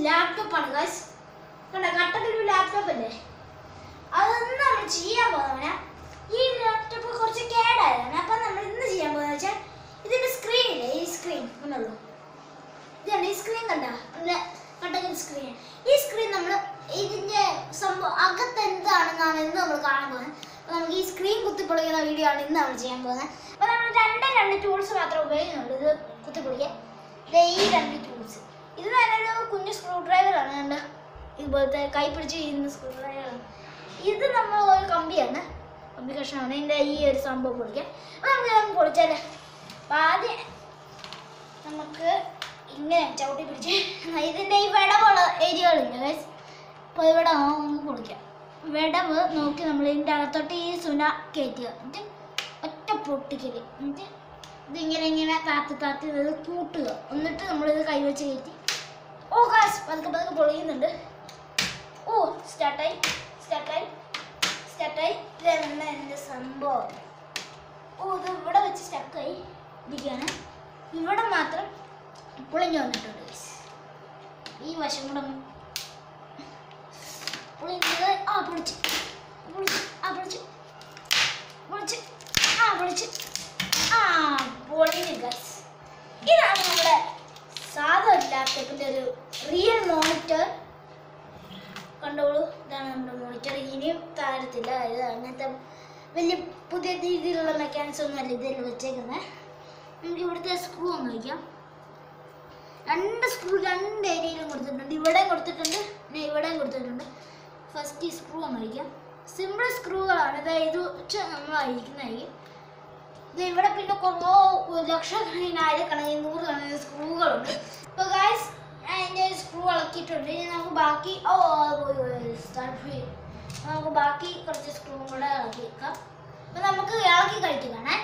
Laptop ആണ് guys കണ്ട കട്ടക്കൊരു laptop അല്ലേ അതൊന്നും നമ്മൾ ചെയ്യാൻ പോകുന്നവന ഈ ലാപ്ടോപ്പ് കുറച്ച് കേടായതാണ് അപ്പം നമ്മൾ ഇന്ന് ചെയ്യാൻ പോകുന്നത് വെച്ചാൽ ഇതിന്റെ സ്ക്രീൻ ഇല്ലേ ഈ സ്ക്രീൻ ഒന്നുള്ളൂ ഇതാണ് ഈ സ്ക്രീൻ കണ്ട നല്ല കട്ടക്കുന്ന സ്ക്രീൻ ഈ സ്ക്രീൻ നമ്മൾ ഇതിന്റെ സംഭവം അകത്ത് എന്താണെന്നാണ് ഇന്ന് നമ്മൾ കാണാൻ പോകുന്നത് അപ്പോൾ നമുക്ക് ഈ സ്ക്രീൻ കുത്തിപ്പൊളിക്കുന്ന വീഡിയോ ആണ് ഇന്ന് നമ്മൾ ചെയ്യാൻ പോകുന്നത് അപ്പോൾ നമ്മൾ രണ്ട് രണ്ട് ടൂൾസ് മാത്രമേ ഉപയോഗിക്കുന്നുള്ളൂ ഇത് കുത്തിപ്പൊളിക്കാൻ ദേ ഈ രണ്ട് ടൂൾസ് ഇത് തന്നെ ഒരു കുഞ്ഞു സ്ക്രൂ ഡ്രൈവർ ആണ് കണ്ട ഇതുപോലത്തെ കൈ പിടിച്ച് ചെയ്യുന്ന സ്ക്രൂ ഡ്രൈവർ ആണ് ഇത് നമ്മൾ ഒരു കമ്പിയാണ് കമ്പി കഷ്ണമാണ് ഇതിൻ്റെ ഈ ഒരു സംഭവം പൊളിക്കാൻ അപ്പോൾ നമുക്ക് നമുക്ക് പൊളിച്ചാലേ അപ്പോൾ ആദ്യം നമുക്ക് ഇങ്ങനെ ചവിട്ടി പിടിച്ച് ഇതിൻ്റെ ഈ വിടവുള്ള ഏരിയകളില്ല ഗൈസ് അപ്പോൾ ഇവിടെ നമുക്ക് പൊളിക്കാം വിടവ് നോക്കി നമ്മൾ ഇതിൻ്റെ അകത്തോട്ട് ഈ സുന കയറ്റുക എന്നിട്ട് ഒറ്റ പൊട്ടിക്കല് എന്നിട്ട് ഇതിങ്ങനെ ഇങ്ങനെ താത്തി താത്തി ഇത് കൂട്ടുക എന്നിട്ട് നമ്മളിത് കൈവച്ച് കയറ്റി ഓ ഗാസ് പതുക്കെ പതുക്കെ പൊളിയുന്നുണ്ട് ഓ സ്റ്റാർട്ടായി സ്റ്റാർട്ടായി സ്റ്റാർട്ടായി ഇതാണ് എൻ്റെ സംഭവം ഓ ഇത് ഇവിടെ വെച്ച് സ്റ്റക്കായി ഇരിക്കുകയാണ് ഇവിടെ മാത്രം പൊളിഞ്ഞു വന്നിട്ടുണ്ട് guys. ഈ വശം കൂടെ ഒന്ന് പൊളിഞ്ഞത് ആ പൊളിച്ച് പൊളിച്ച് ആ പൊളിച്ച് പൊളിച്ച് ആ പൊളിച്ച് ആ പൊളിഞ്ഞു ഗസ് ഇതാണ് നമ്മുടെ സാധാ ലാപ്ടോപ്പിൻ്റെ ഒരു റിയൽ മോണിറ്റർ കണ്ടോളൂ ഇതാണ് നമ്മുടെ മോണിറ്റർ ഇനിയും താരത്തില്ല ഇത് അങ്ങനത്തെ വലിയ പുതിയ രീതിയിലുള്ള മെക്കാനിക്സ് ഒന്നും അല്ല ഇതിൽ വെച്ചേക്കുന്നത് നമുക്ക് ഇവിടുത്തെ സ്ക്രൂ ഒന്ന് വയ്ക്കാം രണ്ട് സ്ക്രൂ രണ്ട് ഏരിയയിലും കൊടുത്തിട്ടുണ്ട് ഇവിടെയും കൊടുത്തിട്ടുണ്ട് പിന്നെ ഇവിടെയും കൊടുത്തിട്ടുണ്ട് ഫസ്റ്റ് ഈ സ്ക്രൂ ഒന്ന് വയ്ക്കാം സിമ്പിൾ സ്ക്രൂകളാണ് അതായത് വെച്ച് നമ്മൾ അഴിക്കുന്നതായിരിക്കും ഇത് ഇവിടെ പിന്നെ കുറേ ലക്ഷക്കണക്കിന് ആയിരക്കണക്കിന് നൂറുകണക്കിന് സ്ക്രൂകളുണ്ട് ഇപ്പോൾ ഗായ്സ് അതിൻ്റെ സ്ക്രൂ ഇളക്കിയിട്ടുണ്ട് ഇനി നമുക്ക് ബാക്കി ഓ പോയി പോയി സ്റ്റാർട്ട് പോയി നമുക്ക് ബാക്കി കുറച്ച് സ്ക്രൂ കൂടെ ഇളക്കി വെക്കാം അപ്പോൾ നമുക്ക് ഇളക്കി കഴിച്ച് കാണാൻ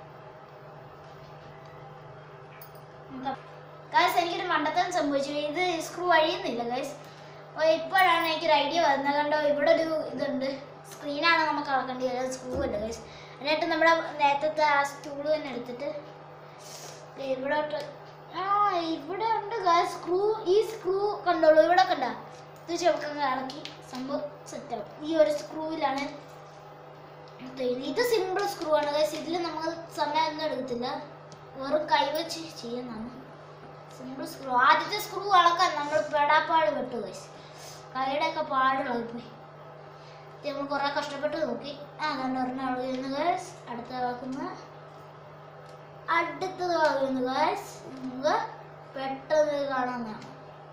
ഗായ്സ് എനിക്കൊരു മണ്ടത്തം സംഭവിച്ചു ഇത് സ്ക്രൂ അഴിയുന്നില്ല ഗായ്സ് അപ്പോൾ ഇപ്പോഴാണ് എനിക്കൊരു ഐഡിയ വന്നത് കണ്ടോ ഇവിടെ ഒരു ഇതുണ്ട് സ്ക്രീനാണ് നമുക്ക് അളക്കേണ്ടി വരുന്നത് സ്ക്രൂ ഉണ്ട് ഗൈസ് എന്നിട്ട് നമ്മുടെ നേരത്തെ ആ സ്റ്റൂള് തന്നെ എടുത്തിട്ട് ദേ ഇവിടോട്ട് ആ ഇവിടെ ഉണ്ട് ഗൈസ് സ്ക്രൂ ഈ സ്ക്രൂ കണ്ടോളൂ ഇവിടെ കണ്ട ഇത് ചെറുക്കങ്ങ് ഇളക്കി സംഭവം സെറ്റാവും ഈ ഒരു സ്ക്രൂവിലാണ് ഇത് സിമ്പിൾ സ്ക്രൂ ആണ് ഗൈസ് ഇതിൽ നമ്മൾ സമയമൊന്നും എടുക്കത്തില്ല വെറും കൈവച്ച് ചെയ്യുന്നതാണ് സിമ്പിൾ സ്ക്രൂ ആദ്യത്തെ സ്ക്രൂ അളക്കാൻ നമ്മൾ പെടാപ്പാട് വിട്ടു ഗൈസ് കൈയുടെ ഒക്കെ പാടുകളായിപ്പോയി ഇത് നമ്മൾ കുറേ കഷ്ടപ്പെട്ട് നോക്കി ആ കണ്ട് ഒരെണ്ണം അളകുന്നു ഗൈസ് അടുത്ത അളക്കുന്ന അടുത്തത് അളകുന്നു ഗൈസ് നമുക്ക് പെട്ടെന്ന് കാണാവുന്നതാണ്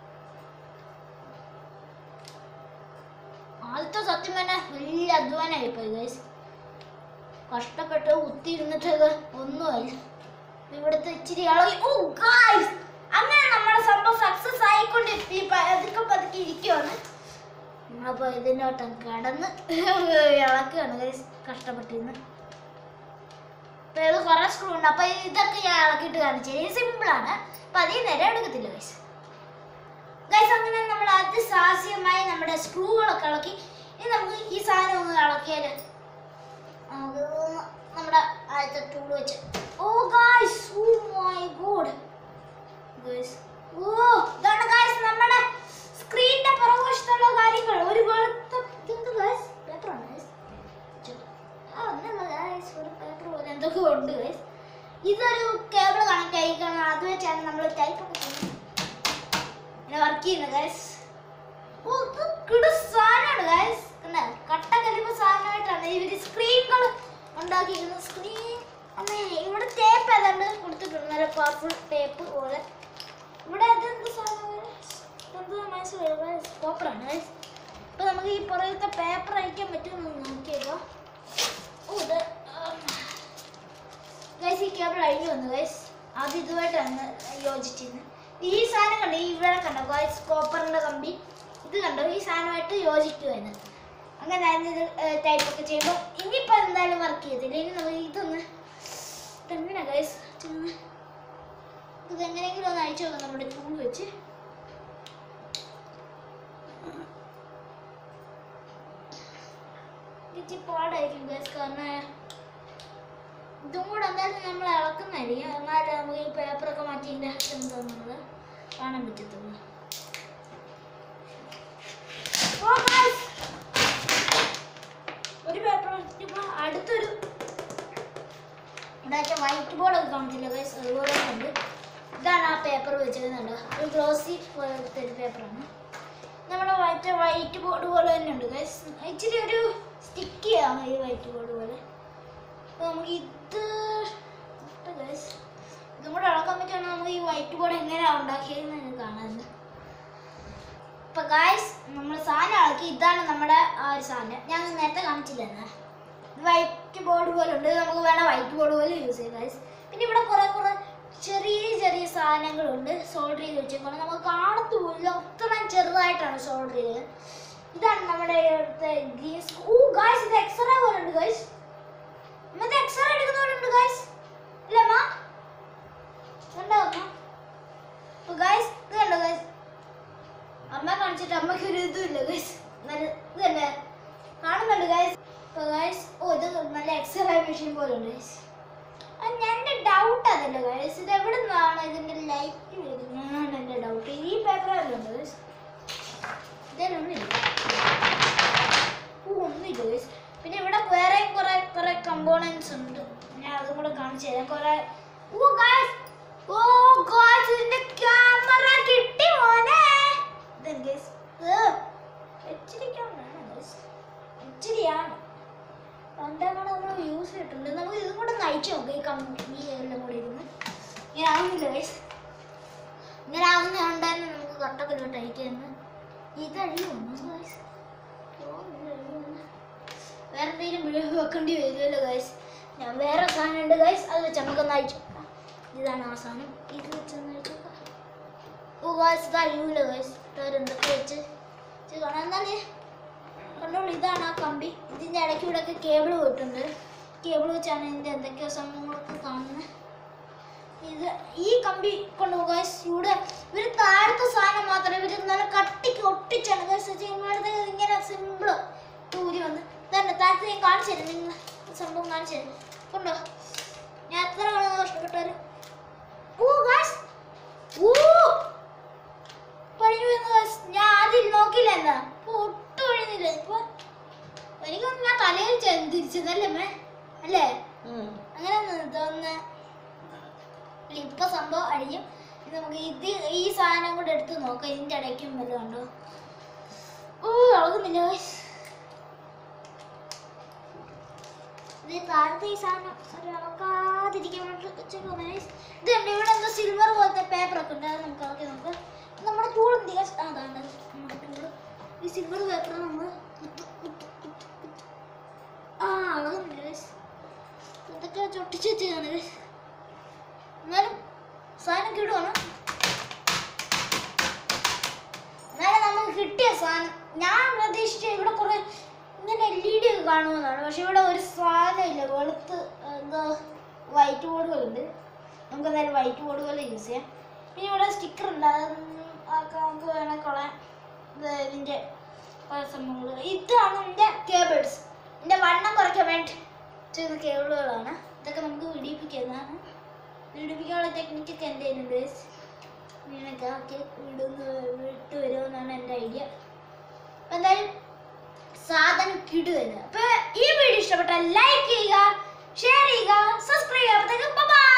ആദ്യത്തെ സത്യം തന്നെ വലിയ അധ്വാനമായിപ്പോയി ഗൈസ് കഷ്ടപ്പെട്ട് കുത്തിയിരുന്നിട്ടത് ഒന്നുമില്ല ഇവിടുത്തെ ഇച്ചിരി ഇളകി ഓ ഗൈസ് അങ്ങനെ നമ്മുടെ സംഭവം സക്സസ് ആയിക്കൊണ്ടിരിക്കും ഈ പതുക്കെ പതുക്കെ ഇരിക്കുവാണ് നമ്മളപ്പോൾ ഇതിനോട്ടം കിടന്ന് ഇളക്കുകയാണ് ഗൈസ് കഷ്ടപ്പെട്ടിരുന്ന് അപ്പോൾ ഇത് കുറേ സ്ക്രൂ ഉണ്ട് അപ്പോൾ ഇതൊക്കെ ഞാൻ ഇളക്കിയിട്ട് കാണിച്ചു ഇത് സിമ്പിളാണ് അപ്പം അധികം നേരം എടുക്കത്തില്ല ഗൈസ് ഗൈസ് അങ്ങനെ നമ്മൾ അതിസാഹസ്യമായി നമ്മുടെ സ്ക്രൂകളൊക്കെ ഇളക്കി ഇനി നമുക്ക് ഈ സാധനം ഒന്ന് ഇളക്കിയാൽ നമുക്ക് ഒന്ന് നമ്മുടെ ആദ്യത്തെ ടൂൾ വെച്ച് oh guys oh my god guys ഓ ഇതാണ് ഗായ്സ് നമ്മുടെ സ്ക്രീനിന്റെ പുറകുവശത്തുള്ള കാര്യങ്ങൾ ഒരു വെളുത്ത ഇതെന്ത് ഗായ്സ് പേപ്പറാണ് ഗായ്സ് ആ ഒന്നല്ല ഗായ്സ് ഒരു പേപ്പർ പോലെ എന്തൊക്കെ ഉണ്ട് ഗായ്സ് ഇതൊരു കേബിൾ കണക്ട് ആയിരിക്കണം അത് വെച്ചാണ് നമ്മൾ ടൈപ്പ് ഒക്കെ ചെയ്യുന്നത് ഇങ്ങനെ വർക്ക് ചെയ്യുന്നത് ഗായ്സ് ഓ ഇത് കിടു സാധനമാണ് ഗായ്സ് കണ്ടേ കട്ട കലിപ്പ സാധനമായിട്ടാണ് ഇവര് സ്ക്രീനുകൾ ഉണ്ടാക്കിയിരിക്കുന്നത് സ്ക്രീൻ അമ്മേ ഇവിടെ ടേപ്പ് ഏതാണ്ട് കൊടുത്തിട്ടുണ്ട് നല്ല പവർഫുൾ ടേപ്പ് പോലെ ഇവിടെ അതെന്ത് സാധനം എന്ത് മനസ്സിലായി പേപ്പറാണ് ഗായ്സ് ഇപ്പൊ നമുക്ക് ഈ പുറകത്തെ പേപ്പർ അയക്കാൻ പറ്റുമെന്ന് നോക്കിയേക്കോ ഓ ഇത് ഗൈസ് ഈ കേബിൾ അഴിഞ്ഞു വന്നു ഗൈസ് അത് ഇതുമായിട്ടാണ് യോജിച്ചിരുന്നത് ഈ സാധനം കണ്ടോ ഈ ഇവിടെ കണ്ടോ ഗൈസ് കോപ്പറിന്റെ കമ്പി ഇത് കണ്ടോ ഈ സാധനമായിട്ട് യോജിക്കുവായിരുന്നു അങ്ങനെ ആയിരുന്നു ഇത് ടൈപ്പ് ഒക്കെ ചെയ്യുമ്പോൾ ഇനിയിപ്പോൾ എന്തായാലും വർക്ക് ചെയ്തില്ല ഇനി നമുക്ക് ഇതൊന്ന് ഇതെങ്ങനെ ഗൈസ് ഇത് എങ്ങനെയെങ്കിലും ഒന്ന് അയച്ചു നോക്കാം നമ്മുടെ ടൂൾ വെച്ച് ഇച്ചിരി പാടായിരിക്കും ഗൈസ് കാരണം ഇതും കൂടെ എന്തായാലും നമ്മൾ ഇളക്കുന്നതായിരിക്കും എന്നാലേ നമുക്ക് ഈ പേപ്പറൊക്കെ മാറ്റി ഇതിൻ്റെ എന്താന്നുള്ളത് കാണാൻ പറ്റത്തുള്ളൂ ഓ guys. ഒരു പേപ്പർ ഇപ്പൊ അടുത്തൊരു ഇവിടെ വൈറ്റ് ബോർഡ് ഒക്കെ കാണിച്ചില്ല ഗൈസ് അതുപോലെ ഉണ്ട് ഇതാണ് ആ പേപ്പർ വെച്ചിരുന്നുണ്ട് ഒരു ഗ്ലോസി പോലത്തെ ഒരു പേപ്പറാണ് നമ്മുടെ വൈറ്റ് വൈറ്റ് ബോർഡ് പോലെ തന്നെ ഉണ്ട് ഗൈസ് ഇച്ചിരി ഒരു സ്റ്റിക്കിയാണ് ഈ വൈറ്റ് ബോർഡ് പോലെ അപ്പോൾ നമുക്ക് ഇത് ഗൈസ് ഇതും കൂടെ ഇളക്കാൻ പറ്റുകയാണെങ്കിൽ നമുക്ക് ഈ വൈറ്റ് ബോർഡ് എങ്ങനെയാണ് ഉണ്ടാക്കിയതെന്ന് നമുക്ക് കാണാറുണ്ട് ഇപ്പൊ ഗായ്സ് നമ്മൾ സാധനം ഇളക്കി ഇതാണ് നമ്മുടെ ആ ഒരു സാധനം ഞാൻ നേരത്തെ കാണിച്ചില്ല എന്നാ ഇത് വൈറ്റ് ബോർഡ് പോലെ ഉണ്ട് നമുക്ക് വേണം വൈറ്റ് ബോർഡ് പോലെ യൂസ് ചെയ്യാം ഗായ്സ് പിന്നെ ഇവിടെ കുറെ കുറെ ചെറിയ ചെറിയ സാധനങ്ങളുണ്ട് സോൾഡർ ചെയ്ത് വെച്ചേക്കണം നമുക്ക് കാണത്തുമില്ല അത്രയും ചെറുതായിട്ടാണ് സോൾഡർ ചെയ്തത് ഇതാണ് നമ്മുടെ ഇവിടുത്തെ ഗ്രീൻ ഓ ഗായ്സ് ഇത് എക്സ്റേ പോലെ ഉണ്ട് ഗായ്സ് ഇത് എക്സ്റേ എടുക്കുന്നവരുണ്ട് ഗായ്സ് ഇല്ല അമ്മ ഉണ്ടോ അമ്മ അപ്പൊ ഗായ്സ് ഇത് കണ്ടോ ഗായ്സ് അമ്മ കാണിച്ചിട്ട് അമ്മയ്ക്ക് ഒരു ഇതുമില്ല ഗൈസ് നല്ല ഇത് തന്നെ കാണുന്നുണ്ട് ഗൈസ് ഇപ്പൊ ഗൈസ് ഓ ഇത് നല്ല എക്സ്റേ മെഷീൻ പോലെ ഉണ്ട് ഗൈസ് എൻ്റെ ഡൗട്ട് അതല്ല ഗൈസ് ഇത് എവിടെ നിന്നാണ് ഇതിന്റെ ലൈറ്റ് വരുന്നതാണ് എൻ്റെ ഡൗട്ട് ഈ പേപ്പറിലുണ്ട് ഗൈസ് ഇതിലൊന്നുമില്ല ഓ ഒന്നുമില്ല ഗൈസ് പിന്നെ ഇവിടെ വേറെ കുറെ കുറെ കമ്പോണൻസ് ഉണ്ട് ഞാൻ അതും കൂടെ കാണിച്ചു തരാം കുറെ ഓ ഗൈസ് ഓ ഗൈസ് ഇതിന്റെ ക്യാമറ കിട്ടി മോനെ ഇതെന്ത് ഗൈസ് എച്ച് ഇച്ചിരിയാണ് പണ്ടാണ് നമ്മൾ യൂസ് ചെയ്തിട്ടുണ്ട് നമുക്ക് ഇതും കൂടെ നയിച്ചു നോക്കാം ഈ കമ്പനി എല്ലാം കൂടി ഇരുന്ന് ഇങ്ങനെ ആവുന്നില്ല ഗൈസ് ഇങ്ങനെ ആവുന്ന ഉണ്ടായിരുന്നു നമുക്ക് കട്ടൊക്കെ ഇട്ട് അയക്കുന്നു ഇതഴിയൊന്നും ഗൈസ് വേറെ എന്തെങ്കിലും വീഡിയോ വെക്കേണ്ടി വരുമല്ലോ ഗൈസ് ഞാൻ വേറെ സാധനം ഉണ്ട് ഗൈസ് അത് വെച്ച് നമുക്കൊന്ന് അയച്ചു നോക്കാം. ഇതാണ് ആ സാധനം ഇത് വെച്ചൊന്ന് അയച്ചു നോക്കാം. ഓ ഗൈസ് ഇത് അഴിയൂല ഗൈസ് എന്തൊക്കെ വെച്ച് വെച്ച് കാണാൻ എന്നാലേ കണ്ടോളൂ ഇതാണ് ആ കമ്പി ഇതിൻ്റെ ഇടയ്ക്ക് ഇവിടെ ഒക്കെ കേബിൾ പോയിട്ടുണ്ട് കേബിൾ വെച്ചാണ് ഇതിൻ്റെ എന്തൊക്കെയോ സംഭവങ്ങളൊക്കെ കാണുന്നത് ഇത് ഈ കമ്പി കൊണ്ടുപോകും ഗൈസ് ഇവിടെ ഇവർ താഴത്തെ സാധനം മാത്രമേ ഇവർ നല്ല കട്ടിക്ക് ഒട്ടിച്ചാണ് ഗൈസ് ഇവിടുത്തെ ഇങ്ങനെ സിമ്പിള് ഊരി വന്ന് തന്നെ താഴത്തെ ഞാൻ കാണിച്ചു തരും നിങ്ങൾ സംഭവം കാണിച്ചു തരും കൊണ്ടോ ഞാൻ എത്ര കാണുന്ന കഷ്ടപ്പെട്ടവര് ഓ ഗൈസ് ഓ പഴിഞ്ഞു വീഴുന്നു guys. ഞാൻ ആദ്യം നോക്കില്ല എന്നാ ഇപ്പൊ ഒട്ടും ഒഴിഞ്ഞില്ല ഇപ്പൊ എനിക്കൊന്നും ഞാൻ തലയിൽ ചെന്ന് തിരിച്ചതല്ലേ അമ്മേ അല്ലേ അങ്ങനെ തോന്നുന്ന ഇപ്പൊ സംഭവം അഴിയും ഇനി നമുക്ക് ഇത് ഈ സാധനം കൂടെ എടുത്ത് നോക്കാം ഇതിന്റെ ഇടയ്ക്കും വല്ലതും ഉണ്ടോ ഓ ഇളകുന്നില്ല guys. ഇത് താഴത്തെ ഈ സാധനം ഒരു ഇളക്കാതിരിക്കാൻ വേണ്ടി വെച്ചേക്കുവാ guys. ഇത് കണ്ടോ ഇവിടെ എന്തോ സിൽവർ പോലത്തെ പേപ്പർ ഒക്കെ ഉണ്ട് അത് നമുക്ക് ഇളക്കി നോക്കാം നമ്മുടെ ടൂൾ എന്ത് ചെയ്യാ അതാണ് നമ്മുടെ ടൂൾ ഈ സിൽവർ പേപ്പർ നമ്മൾ ആ അളകുന്നില്ല guys. ഇതൊക്കെ ചൊട്ടിച്ച് വെച്ചാണ് guys. എന്നാലും സാധനം കിടുവാണ് എന്നാലും നമുക്ക് കിട്ടിയ സാധനം ഞാൻ പ്രതീക്ഷിച്ച ഇവിടെ കുറെ ഇങ്ങനെ എൽ ഇ ഡി ഒക്കെ കാണുമെന്നാണ് പക്ഷെ ഇവിടെ ഒരു സാധനം ഇല്ല വെളുത്ത് എന്തോ വൈറ്റ് ബോർഡുകളുണ്ട് നമുക്ക് എന്തായാലും വൈറ്റ് ബോർഡുകൾ യൂസ് ചെയ്യാം പിന്നെ ഇവിടെ സ്റ്റിക്കർ ഉണ്ട് അതൊന്നും ആക്കാൻ നമുക്ക് വേണേൽ കളയാം ഇത് ഇതിൻ്റെ പല സംഭവങ്ങൾ ഇതാണ് എൻ്റെ കേബിൾസ് എൻ്റെ വണ്ണം കുറയ്ക്കാൻ വേണ്ടി ചെയ്യുന്ന കേബിളുകളാണ് ഇതൊക്കെ നമുക്ക് വിടിയിപ്പിക്കുന്നതാണ് വിടിപ്പിക്കാനുള്ള ടെക്നിക്കൊക്കെ എൻ്റെ കയ്യിലുണ്ട് ഇങ്ങനെയൊക്കെ ആക്കി വിടുന്ന വിട്ട് വരുമെന്നാണ് എൻ്റെ ഐഡിയ അപ്പം എന്തായാലും സാധനം കിടുവരുന്നത് അപ്പൊ ഈ വീഡിയോ ഇഷ്ടപ്പെട്ടാൽ ലൈക്ക് ചെയ്യുക ഷെയർ ചെയ്യുക സബ്സ്ക്രൈബ് ചെയ്യുക അപ്പോഴത്തേക്ക് ബൈ